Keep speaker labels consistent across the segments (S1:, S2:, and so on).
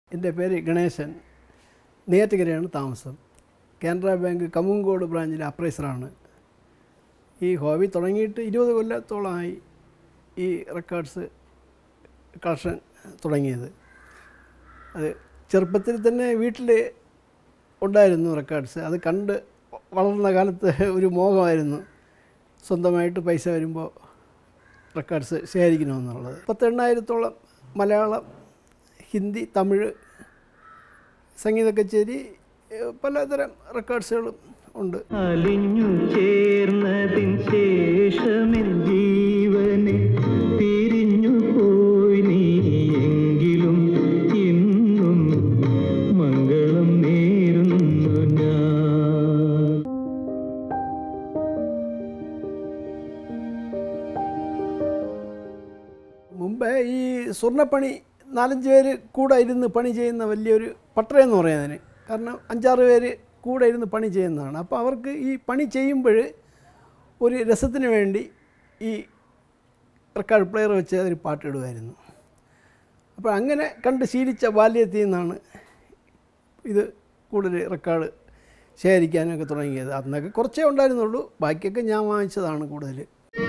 S1: എൻ്റെ പേര് ഗണേശൻ നെയ്യാറ്റിക്കരയാണ് താമസം കാനറ ബാങ്ക് കമുങ്കോട് ബ്രാഞ്ചിലെ അപ്രൈസറാണ് ഈ ഹോബി തുടങ്ങിയിട്ട് ഇരുപത് കൊല്ലത്തോളമായി ഈ റെക്കോർഡ്സ് കളക്ഷൻ തുടങ്ങിയത് അത് ചെറുപ്പത്തിൽ തന്നെ വീട്ടിൽ ഉണ്ടായിരുന്നു റെക്കോർഡ്സ് അത് കണ്ട് വളർന്ന കാലത്ത് ഒരു മോഹമായിരുന്നു സ്വന്തമായിട്ട് പൈസ വരുമ്പോൾ റെക്കോർഡ്സ് ശേഖരിക്കണമെന്നുള്ളത് പത്തെണ്ണായിരത്തോളം മലയാളം ഹിന്ദി തമിഴ് സംഗീത കച്ചേരി ഏഹ് പലതരം റെക്കോർഡ്സുകളും ഉണ്ട്
S2: അലിഞ്ഞു ചേർന്നതിൻ ശേഷമെൻ ജീവനെ പിരിഞ്ഞു പോയി നീ എങ്കിലും ഇന്നും മംഗളം നേരുന്നു ഞാൻ
S1: മുമ്പ് ഈ സ്വർണ്ണപ്പണി നാലഞ്ച് പേര് കൂടെ ഇരുന്ന് പണി ചെയ്യുന്ന വലിയൊരു പട്ടറയെന്ന് പറയുന്നതിന് കാരണം അഞ്ചാറ് പേര് കൂടെ ഇരുന്ന് പണി ചെയ്യുന്നതാണ് അപ്പോൾ അവർക്ക് ഈ പണി ചെയ്യുമ്പോൾ ഒരു രസത്തിന് വേണ്ടി ഈ റെക്കോർഡ് പ്ലെയർ വെച്ച് ഒരു പാട്ടിടുമായിരുന്നു അപ്പോൾ അങ്ങനെ കണ്ട് ശീലിച്ച ബാല്യത്തിൽ നിന്നാണ് ഇത് കൂടുതൽ റെക്കോർഡ് ശേഖരിക്കാനൊക്കെ തുടങ്ങിയത് അന്നൊക്കെ കുറച്ചേ ഉണ്ടായിരുന്നുള്ളൂ ബാക്കിയൊക്കെ ഞാൻ വാങ്ങിച്ചതാണ് കൂടുതൽ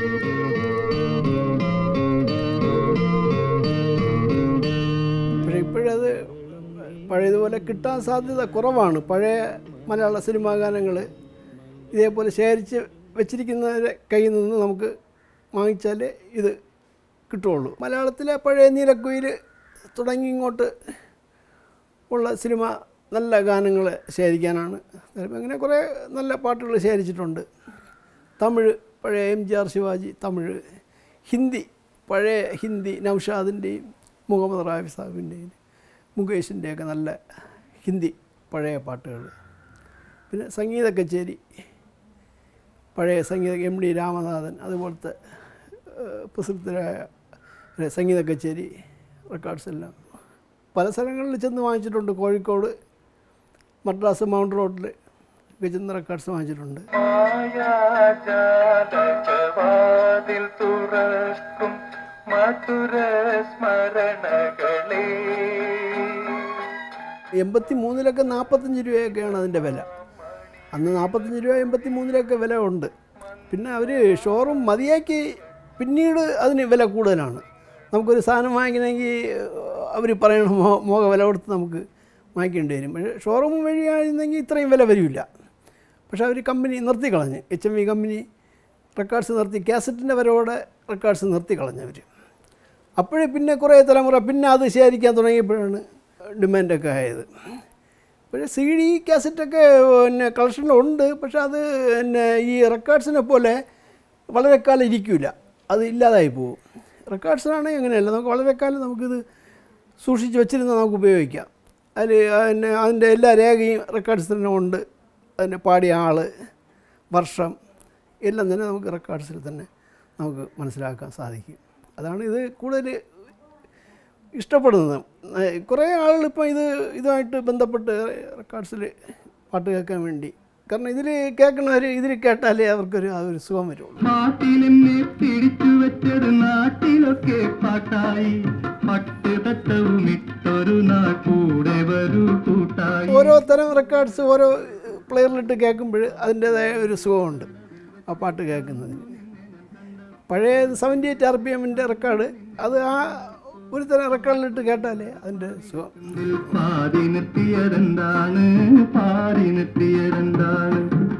S1: പക്ഷേ ഇപ്പോഴത് പഴയതുപോലെ കിട്ടാൻ സാധ്യത കുറവാണ് പഴയ മലയാള സിനിമാ ഗാനങ്ങൾ ഇതേപോലെ ശേഖരിച്ച് വെച്ചിരിക്കുന്നവരെ കയ്യിൽ നിന്ന് നമുക്ക് വാങ്ങിച്ചാൽ ഇത് കിട്ടുള്ളൂ മലയാളത്തിലെ പഴയ നീലക്കുയിൽ തുടങ്ങി ഇങ്ങോട്ട് ഉള്ള സിനിമ നല്ല ഗാനങ്ങൾ ശേഖരിക്കാനാണ് താല്പര്യം. അങ്ങനെ കുറേ നല്ല പാട്ടുകൾ ശേഖരിച്ചിട്ടുണ്ട് തമിഴ് പഴയ M G R Sivaji Tamil Hindi പഴയ ഹിന്ദി നൗഷാദിൻ്റെയും മുഹമ്മദ് റാഫി സാഹിബിൻ്റെയും മുകേഷിൻ്റെയൊക്കെ നല്ല ഹിന്ദി പഴയ പാട്ടുകൾ പിന്നെ സംഗീത കച്ചേരി പഴയ സംഗീത എം ഡി രാമനാഥൻ അതുപോലത്തെ ഏഹ്, പ്രസിദ്ധരായ ഒരു സംഗീത കച്ചേരി റെക്കോർഡ്സ് എല്ലാം പല സ്ഥലങ്ങളിൽ ചെന്ന് വാങ്ങിച്ചിട്ടുണ്ട് കോഴിക്കോട് മദ്രാസ് മൗണ്ട് റോഡിൽ ഒക്കെ ചെന്ന് റെക്കോർഡ്സ് വാങ്ങിച്ചിട്ടുണ്ട്
S2: മായാജാലകവാതിൽ തുറക്കും മധുര സ്മരണകളേ
S1: എൺപത്തി മൂന്നിലൊക്കെ നാൽപ്പത്തഞ്ച് രൂപയൊക്കെയാണ് അതിൻ്റെ വില അന്ന് നാൽപ്പത്തഞ്ച് രൂപ എൺപത്തി മൂന്നിലൊക്കെ വില ഉണ്ട് പിന്നെ അവർ ഷോറൂം മതിയാക്കി പിന്നീട് അതിന് വില കൂടുതലാണ് നമുക്കൊരു സാധനം വാങ്ങിക്കണമെങ്കിൽ അവർ പറയണ മോ മോക വില കൊടുത്ത് നമുക്ക് വാങ്ങിക്കേണ്ടി വരും പക്ഷേ ഷോറൂം വഴിയായിരുന്നെങ്കിൽ ഇത്രയും വില വരില്ല പക്ഷേ അവർ കമ്പനി നിർത്തിക്കളഞ്ഞ് H M V company records നിർത്തി കാസറ്റിൻ്റെ വരവോടെ റെക്കോർഡ്സ് നിർത്തിക്കളഞ്ഞവർ അപ്പോഴേ പിന്നെ കുറേ തലമുറ പിന്നെ അത് ശേഖരിക്കാൻ തുടങ്ങിയപ്പോഴാണ് ഡിമാൻഡൊക്കെ ആയത് പക്ഷേ സി ഡി കാസറ്റൊക്കെ പിന്നെ കളക്ഷനിലുണ്ട് പക്ഷേ അത് പിന്നെ ഈ റെക്കോർഡ്സിനെ പോലെ വളരെ കാലം ഇരിക്കില്ല അത് ഇല്ലാതായി പോകും റെക്കോർഡ്സിനാണെങ്കിൽ അങ്ങനെയല്ല നമുക്ക് വളരെ കാലം നമുക്കിത് സൂക്ഷിച്ച് വെച്ചിരുന്ന് നമുക്ക് ഉപയോഗിക്കാം അതിൽ പിന്നെ അതിൻ്റെ എല്ലാ രേഖയും റെക്കോർഡ്സ് തന്നെ ഉണ്ട് അതിൻ്റെ പാടിയ ആൾ വർഷം എല്ലാം തന്നെ നമുക്ക് റെക്കോർഡ്സിൽ തന്നെ നമുക്ക് മനസ്സിലാക്കാൻ സാധിക്കും അതാണ് ഇത് കൂടുതൽ ഇഷ്ടപ്പെടുന്നത് ഏഹ് കുറേ ആളുകൾ ഇപ്പോൾ ഇത് ഇതുമായിട്ട് ബന്ധപ്പെട്ട് റെക്കോർഡ്സിൽ പാട്ട് കേൾക്കാൻ വേണ്ടി കാരണം ഇതിൽ കേൾക്കണവർ ഇതിൽ കേട്ടാലേ അവർക്കൊരു ആ ഒരു സുഖം വരുള്ളൂ
S2: നാട്ടിലെന്നെ പിടിച്ചു വെച്ചത് നാട്ടിലൊക്കെ പാട്ടായി പട്ട് തട്ടവും ഇട്ടൊരു നാ കൂടെ വരൂ കൂട്ടായി
S1: ഓരോ തരം റെക്കോർഡ്സ് ഓരോ പ്ലെയറിലിട്ട് കേൾക്കുമ്പോൾ അതിൻ്റേതായ ഒരു സുഖമുണ്ട് ആ പാട്ട് കേൾക്കുന്നതിന് പഴയ സെവൻറ്റി എയ്റ്റ് ആർ പി എമ്മിൻ്റെ റെക്കോർഡ് അത് ആ ഒരു തരം റെക്കോർഡിലിട്ട് കേട്ടാലേ അതിൻ്റെ സുഖം
S2: പാതി നിർത്തിയതെന്താണ് പാടി നിർത്തിയതെന്താണ്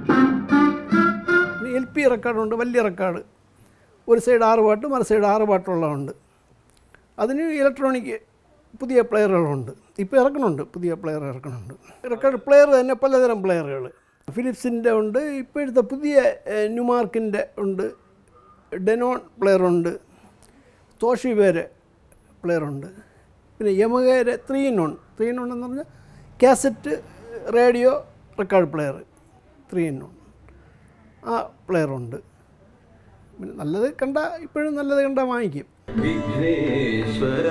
S1: എൽ പി റെക്കോർഡുണ്ട് വലിയ റെക്കോർഡ് ഒരു സൈഡ് ആറ് പാട്ട് മറു സൈഡ് ആറ് പാട്ടുള്ളതുണ്ട് അതിന് ഇലക്ട്രോണിക് പുതിയ പ്ലെയറുകളുണ്ട് ഇപ്പോൾ ഇറക്കണുണ്ട് പുതിയ പ്ലെയർ ഇറക്കണുണ്ട് റെക്കോർഡ് പ്ലെയർ തന്നെ പലതരം പ്ലെയറുകൾ ഫിലിപ്സിൻ്റെ ഉണ്ട് ഇപ്പോഴത്തെ പുതിയ ഏഹ്, ന്യൂമാർക്കിൻ്റെ ഉണ്ട് ഡെനോൺ പ്ലെയറുണ്ട് തോഷിവേരെ പ്ലെയറുണ്ട് പിന്നെ യമകേരെ three in one three in one എന്ന് പറഞ്ഞാൽ cassette radio record player three in one ആ പ്ലെയറുണ്ട് പിന്നെ നല്ലത് കണ്ട ഇപ്പോഴും നല്ലത് കണ്ടാൽ വാങ്ങിക്കും
S3: വിഘ്നേശ്വര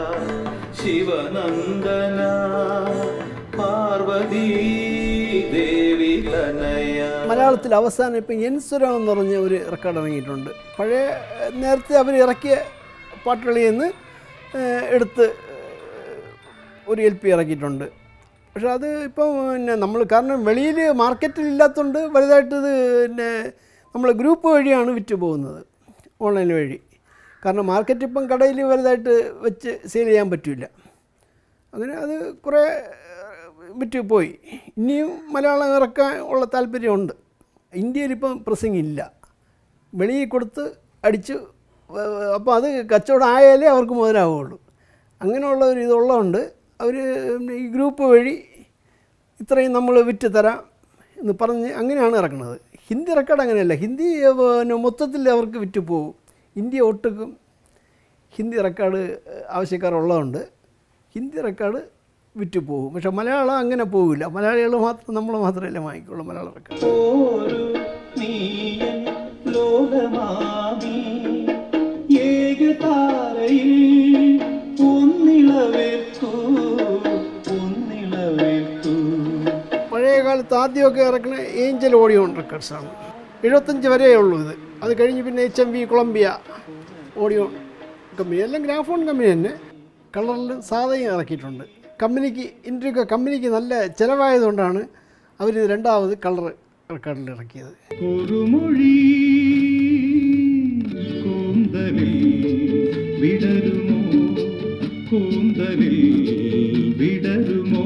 S3: ശിവനന്ദന പാർവതീ ദേവി തനയ
S1: മലയാളത്തിൽ അവസാനം ഇപ്പം എൻസുരം എന്ന് പറഞ്ഞ ഒരു റെക്കോർഡ് ഇറങ്ങിയിട്ടുണ്ട് പഴയ നേരത്തെ അവർ ഇറക്കിയ പാട്ടുകളിൽ നിന്ന് ഏഹ്, എടുത്ത് ഒരു എൽ പി ഇറക്കിയിട്ടുണ്ട് പക്ഷെ അത് ഇപ്പം പിന്നെ നമ്മൾ കാരണം വെളിയിൽ മാർക്കറ്റിൽ ഇല്ലാത്തതുകൊണ്ട് വലുതായിട്ട് ഇത് പിന്നെ നമ്മൾ ഗ്രൂപ്പ് വഴിയാണ് വിറ്റ് പോകുന്നത് ഓൺലൈൻ വഴി കാരണം മാർക്കറ്റ് ഇപ്പം കടയിൽ വലുതായിട്ട് വെച്ച് സെയിൽ ചെയ്യാൻ പറ്റില്ല അങ്ങനെ അത് കുറേ ഏഹ്, വിറ്റ് പോയി ഇനിയും മലയാളം ഇറക്കാൻ ഉള്ള താല്പര്യമുണ്ട് ഇന്ത്യയിൽ ഇപ്പം പ്രസിംഗ് ഇല്ല വെളിയിൽ കൊടുത്ത് അടിച്ച് അപ്പോൾ അത് കച്ചവടം ആയാലേ അവർക്ക് മുതലാവുള്ളൂ അങ്ങനെയുള്ള ഒരു ഇതുള്ളതുകൊണ്ട് അവർ ഈ ഗ്രൂപ്പ് വഴി ഇത്രയും നമ്മൾ വിറ്റ് തരാം എന്ന് പറഞ്ഞ് അങ്ങനെയാണ് ഇറക്കുന്നത് ഹിന്ദി റെക്കോർഡ് അങ്ങനെയല്ല ഹിന്ദി ഏഹ്, പിന്നെ മൊത്തത്തിൽ അവർക്ക് വിറ്റ് പോകും ഇന്ത്യ ഒട്ടുക്കും ഹിന്ദി റെക്കോർഡ് ആവശ്യക്കാരുള്ളതുകൊണ്ട് ഹിന്ദി റെക്കോർഡ് വിറ്റ് പോകും പക്ഷെ മലയാളം അങ്ങനെ പോകില്ല മലയാളികൾ മാത്രം നമ്മൾ മാത്രമല്ലേ വാങ്ങിക്കുള്ളൂ മലയാളം റെക്കോർഡ്
S3: ഒരു നീയൻ ലോകമാമി ഏകതാരയിൽ ഒന്നിളവേൽക്കൂ ഒന്നിളവേൽക്കൂ
S1: പഴയ കാലത്ത് ആദ്യമൊക്കെ ഇറക്കുന്ന ഏഞ്ചൽ ഓഡിയോ റെക്കോർഡ്സാണ് എഴുപത്തഞ്ച് വരെയേ ഉള്ളൂ ഇത് അത് കഴിഞ്ഞ് പിന്നെ H M V Columbia audio company എല്ലാം ഗ്രാഫോൺ കമ്പനി തന്നെ കളറിൽ സാധയും ഇറക്കിയിട്ടുണ്ട് കമ്പനിക്ക് ഇൻ്റർവ്യൂ കമ്പനിക്ക് നല്ല ചിലവായതുകൊണ്ടാണ് അവരിത് രണ്ടാമത് കളർ റെക്കോർഡിൽ ഇറക്കിയത്
S2: ഒരു മൊഴി കൂന്തലിൽ വിടരുമോ കൂന്തലിൽ വിടരുമോ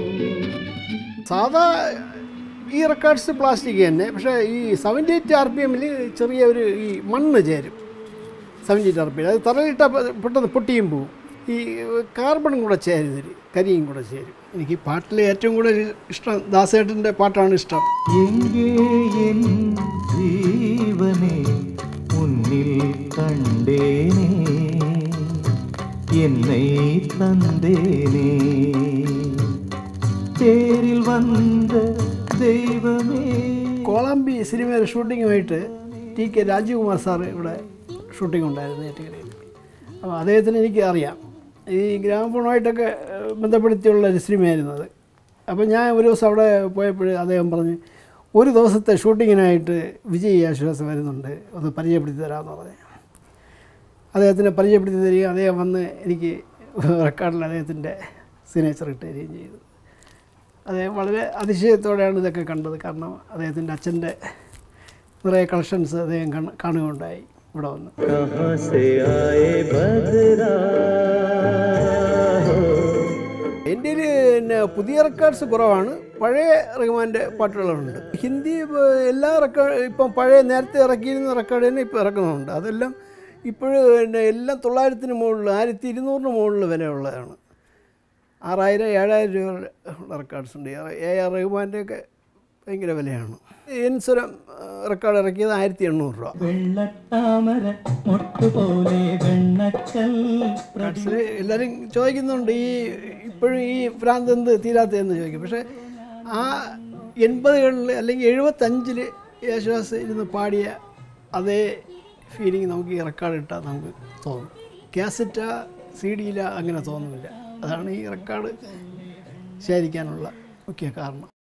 S1: സാധാ ഈ റെക്കോർഡ്സ് പ്ലാസ്റ്റിക് തന്നെ പക്ഷേ ഈ സെവൻറ്റി എയ്റ്റ് ആർ പി എമ്മിൽ ചെറിയ ഒരു ഈ മണ്ണ് ചേരും seventy eight R P M അത് തറയിട്ട പെട്ടെന്ന് പൊട്ടിയും പോവും ഈ കാർബണും കൂടെ ചേരും ഇതിൽ കരിയും കൂടെ ചേരും എനിക്ക് പാട്ടിൽ ഏറ്റവും കൂടുതൽ ഇഷ്ടം ദാസേട്ടൻ്റെ പാട്ടാണ് ഇഷ്ടം
S4: എங்கே என் ஜீவனே உன்னில் கண்டேனே என்னை தந்தேனே தேரில் வந்த தெய்வமே
S1: കോളാമ്പി സിനിമയുടെ ഷൂട്ടിങ്ങുമായിട്ട് ടി കെ രാജീവ്കുമാർ സാറ് ഇവിടെ ഷൂട്ടിംഗ് ഉണ്ടായിരുന്നു ഏറ്റുകരയിൽ അപ്പോൾ അദ്ദേഹത്തിന് എനിക്ക് അറിയാം ഈ ഗ്രാമഫോണുമായിട്ടൊക്കെ ഏഹ്, ബന്ധപ്പെടുത്തിയുള്ള ഒരു സിനിമയായിരുന്നു അത് അപ്പോൾ ഞാൻ ഒരു ദിവസം അവിടെ പോയപ്പോൾ അദ്ദേഹം പറഞ്ഞ് ഒരു ദിവസത്തെ ഷൂട്ടിങ്ങിനായിട്ട് വിജയ് ആശ്വാസം വരുന്നുണ്ട് ഒന്ന് പരിചയപ്പെടുത്തി തരാമെന്ന് പറഞ്ഞു അദ്ദേഹത്തിനെ പരിചയപ്പെടുത്തി തരികയും അദ്ദേഹം വന്ന് എനിക്ക് റെക്കോർഡിൽ അദ്ദേഹത്തിൻ്റെ സിഗ്നേച്ചർ ഇട്ട് തരികയും ചെയ്തു അദ്ദേഹം വളരെ അതിശയത്തോടെയാണ് ഇതൊക്കെ കണ്ടത് കാരണം അദ്ദേഹത്തിൻ്റെ അച്ഛൻ്റെ നിറയെ കളക്ഷൻസ് അദ്ദേഹം കാണ- കാണുകയുണ്ടായി ഇവിടെ വന്ന്
S4: कहाँ से आए बदरा
S1: ഇന്ത്യയിൽ പിന്നെ പുതിയ റെക്കോർഡ്സ് കുറവാണ് പഴയ റഹ്മാൻ്റെ പാട്ടുകളുണ്ട് ഹിന്ദി ഇപ്പൊ എല്ലാ റെക്കോർഡ് ഇപ്പം പഴയ നേരത്തെ ഇറക്കിയിരുന്ന റെക്കോർഡ് തന്നെ ഇപ്പോൾ ഇറക്കുന്നുണ്ട് അതെല്ലാം ഇപ്പോഴും പിന്നെ എല്ലാം തൊള്ളായിരത്തിന് മുകളിൽ ആയിരത്തി ഇരുന്നൂറിന് മുകളിൽ വിലയുള്ളതാണ് ആറായിരം ഏഴായിരം രൂപ ഉള്ള റെക്കോർഡ്സ് ഉണ്ട് എ ആർ റഹ്മാൻ്റെ ഒക്കെ ഭയങ്കര വിലയാണ് എൻസുരം റെക്കോർഡ് ഇറക്കിയത് ആയിരത്തി എണ്ണൂറ് രൂപ
S4: വെള്ളത്താമര മൊട്ടുപോലെ വെണ്ണക്കൽ
S1: കാർഡ്സിൽ എല്ലാവരും ചോദിക്കുന്നുണ്ട് ഈ ഇപ്പോഴും ഈ ഭ്രാന്ത് എന്ത് തീരാത്തതെന്ന് ചോദിക്കും പക്ഷേ ആ എൺപതുകളിൽ അല്ലെങ്കിൽ എഴുപത്തഞ്ചിൽ യേശുദാസ് ഇരുന്ന് പാടിയ അതേ ഫീലിംഗ് നമുക്ക് ഈ റെക്കോർഡ് ഇട്ടാൽ നമുക്ക് തോന്നും കാസറ്റ സി ഡിയില അങ്ങനെ തോന്നുന്നില്ല അതാണ് ഈ റെക്കോർഡ് ശേഖരിക്കാനുള്ള മുഖ്യ കാരണം